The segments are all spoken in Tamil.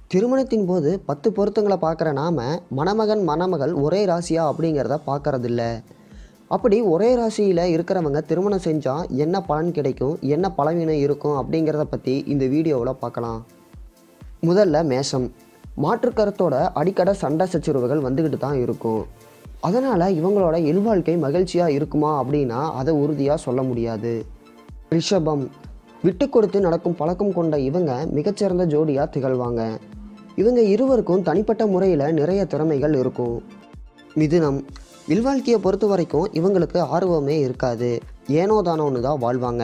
திருமணத்தின் போது பத்து பொருத்தங்களை பார்க்குற நாம மணமகன் மணமகள் ஒரே ராசியா அப்படிங்கிறத பார்க்கறதில்ல அப்படி ஒரே ராசியில் இருக்கிறவங்க திருமணம் செஞ்சால் என்ன பலன் கிடைக்கும் என்ன பலவீனம் இருக்கும் அப்படிங்கிறத பற்றி இந்த வீடியோவில் பார்க்கலாம் முதல்ல மேஷம் மாற்றுக் கருத்தோட அடிக்கடி சண்டை சச்சரவுகள் வந்துக்கிட்டு தான் இருக்கும் அதனால் இவங்களோட இல்வாழ்க்கை மகிழ்ச்சியாக இருக்குமா அப்படின்னா அதை உறுதியாக சொல்ல முடியாது ரிஷபம் விட்டு கொடுத்து நடக்கும் பழக்கம் கொண்ட இவங்க மிகச்சிறந்த ஜோடியாக திகழ்வாங்க இவங்க இருவருக்கும் தனிப்பட்ட முறையில் நிறைய திறமைகள் இருக்கும் மிதுனம் இல்வாழ்க்கையை பொறுத்த வரைக்கும் இவங்களுக்கு ஆர்வமே இருக்காது ஏனோ தானோன்னு தான் வாழ்வாங்க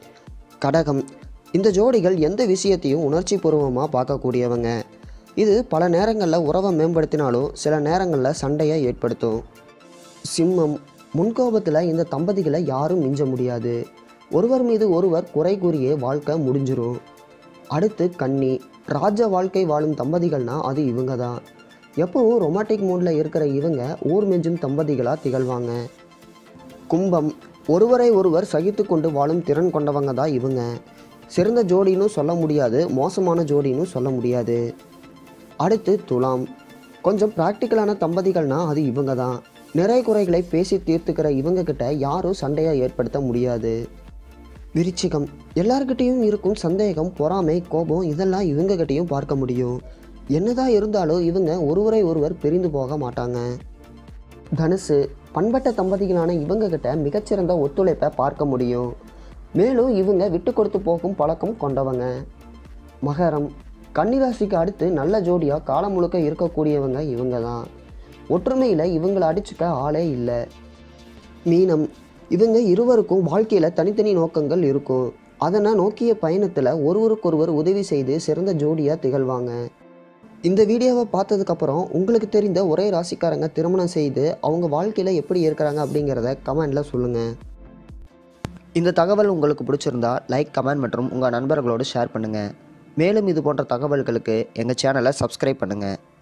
கடகம் இந்த ஜோடிகள் எந்த விஷயத்தையும் உணர்ச்சி பூர்வமாக பார்க்கக்கூடியவங்க இது பல நேரங்களில் உறவை மேம்படுத்தினாலும் சில நேரங்களில் சண்டையை ஏற்படுத்தும் சிம்மம் முன்கோபத்தில் இந்த தம்பதிகளை யாரும் மிஞ்ச முடியாது ஒருவர் மீது ஒருவர் குறை கூறியே வாழ்க்கை முடிஞ்சிரும் அடுத்து கன்னி ராஜ வாழ்க்கை வாழும் தம்பதிகள்னா அது இவங்க தான் எப்பவும் ரொமாட்டிக் மூடில் இருக்கிற இவங்க ஊர் மெஞ்சும் தம்பதிகளாக திகழ்வாங்க கும்பம் ஒருவரை ஒருவர் சகித்து கொண்டு வாழும் திறன் கொண்டவங்க தான் இவங்க சிறந்த ஜோடின்னு சொல்ல முடியாது மோசமான ஜோடின்னு சொல்ல முடியாது அடுத்து துலாம் கொஞ்சம் ப்ராக்டிக்கலான தம்பதிகள்னா அது இவங்க தான் நிறை குறைகளை பேசி தீர்த்துக்கிற இவங்க கிட்ட யாரும் சண்டையை ஏற்படுத்த முடியாது விருச்சிகம் எல்லார்கிட்டேயும் இருக்கும் சந்தேகம் பொறாமை கோபம் இதெல்லாம் இவங்க கிட்டேயும் பார்க்க முடியும் என்னதான் இருந்தாலும் இவங்க ஒருவரை ஒருவர் பிரிந்து போக மாட்டாங்க தனுசு பண்பட்ட தம்பதிகளான இவங்க கிட்ட மிகச்சிறந்த ஒத்துழைப்பை பார்க்க முடியும் மேலும் இவங்க விட்டு கொடுத்து போகும் பழக்கம் கொண்டவங்க மகரம் கன்னிராசிக்கு அடுத்து நல்ல ஜோடியாக காலம் முழுக்க இருக்கக்கூடியவங்க இவங்க தான் ஒற்றுமையில் இவங்களை அடிச்சுக்க ஆளே இல்லை மீனம் இவங்க இருவருக்கும் வாழ்க்கையில் தனித்தனி நோக்கங்கள் இருக்கும் அதனை நோக்கிய பயணத்தில் ஒருவருக்கொருவர் உதவி செய்து சிறந்த ஜோடியாக திகழ்வாங்க இந்த வீடியோவை பார்த்ததுக்கப்புறம் உங்களுக்கு தெரிந்த ஒரே ராசிக்காரங்க திருமணம் செய்து அவங்க வாழ்க்கையில் எப்படி இருக்கிறாங்க அப்படிங்கிறத கமெண்டில் சொல்லுங்கள் இந்த தகவல் உங்களுக்கு பிடிச்சிருந்தா லைக் கமெண்ட் மற்றும் உங்கள் நண்பர்களோடு ஷேர் பண்ணுங்கள் மேலும் இது போன்ற தகவல்களுக்கு எங்கள் சேனலை சப்ஸ்கிரைப் பண்ணுங்கள்